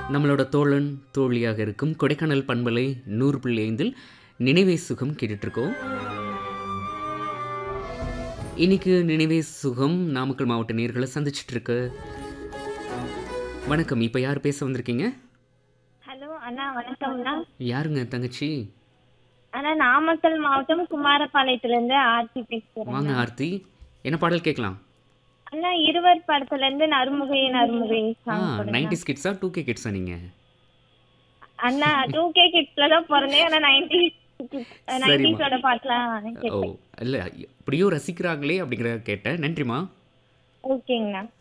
நம்மளோட தோழன் தோழியாக இருக்கும் கொடைக்கானல் பண்பலை நூறு புள்ளி ஐந்தில் நினைவே சுகம் கேட்டுட்ருக்கோம் இன்னைக்கு நினைவே சுகம் நாமக்கல் மாவட்ட நேர்களை சந்திச்சிட்டு இருக்கு வணக்கம் இப்போ யார் பேச வந்திருக்கீங்க ஹலோ அண்ணா வணக்கம்ண்ணா யாருங்க தங்கச்சி அண்ணா நாமக்கல் மாவட்டம் குமாரபாளையத்துல இருந்து ஆர்த்தி பேசுறேன் வாங்க ஆர்த்தி என்ன பாடல் கேட்கலாம் அண்ணா இருவர் படத்துல இருந்து நறுமுகை நறுமுகை ஆ சாங் போடுங்க நைன்டி கிட்ஸா டூ கே கிட்ஸா நீங்கள் அண்ணா டூ கே கிட்ஸ்ல தான் பிறந்தேன் ஆனா நைன்டி நைன்டிஸோட பாட்டுலாம் ஓ இல்லை இப்படியும் ரசிக்கிறாங்களே அப்படிங்கிற கேட்டேன் நன்றிம்மா ஓகேங்கண்ணா